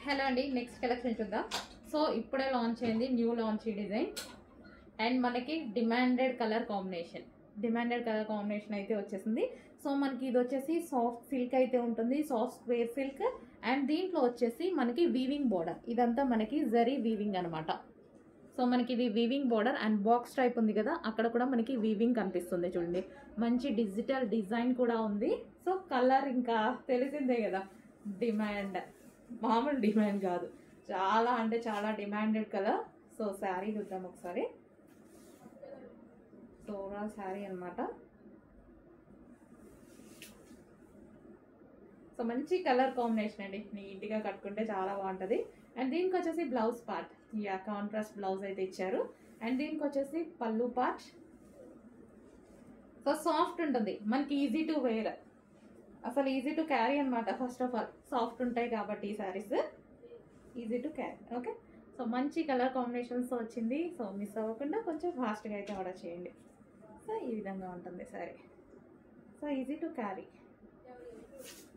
hello అండి next collection చూద్దాం so ఇప్పుడే లాంచ్ అయింది న్యూ లాంచ్ ఈ డిజైన్ అండ్ మనకి demanded colour combination demanded colour combination అయితే వచ్చేసింది సో మనకి ఇది వచ్చేసి సాఫ్ట్ సిల్క్ అయితే ఉంటుంది సాఫ్ట్ స్క్వేర్ సిల్క్ అండ్ దీంట్లో వచ్చేసి మనకి వీవింగ్ బోర్డర్ ఇదంతా మనకి జరీ వీవింగ్ అనమాట సో మనకి ఇది weaving border and box type ఉంది కదా అక్కడ కూడా మనకి వీవింగ్ కనిపిస్తుంది చూడండి మంచి డిజిటల్ డిజైన్ కూడా ఉంది సో కలర్ ఇంకా తెలిసిందే కదా డిమాండ్ మామూలు డిమాండ్ కాదు చాలా అంటే చాలా డిమాండెడ్ కలర్ సో శారీ చూద్దాం ఒకసారి సో ఓవరాల్ శారీ అనమాట సో మంచి కలర్ కాంబినేషన్ అండి నీట్గా కట్టుకుంటే చాలా బాగుంటుంది అండ్ దీనికి వచ్చేసి blouse part yeah contrast blouse అయితే ఇచ్చారు అండ్ దీనికి వచ్చేసి పళ్ళు పార్ట్ సో సాఫ్ట్ ఉంటుంది మనకి ఈజీ టు వేర్ అసలు ఈజీ టు క్యారీ అనమాట ఫస్ట్ ఆఫ్ ఆల్ సాఫ్ట్ ఉంటాయి కాబట్టి ఈ saris easy to carry okay so మంచి కలర్ కాంబినేషన్స్ వచ్చింది సో మిస్ అవ్వకుండా కొంచెం ఫాస్ట్గా అయితే ఆర్డర్ చేయండి సో ఈ విధంగా ఉంటుంది sari so easy to carry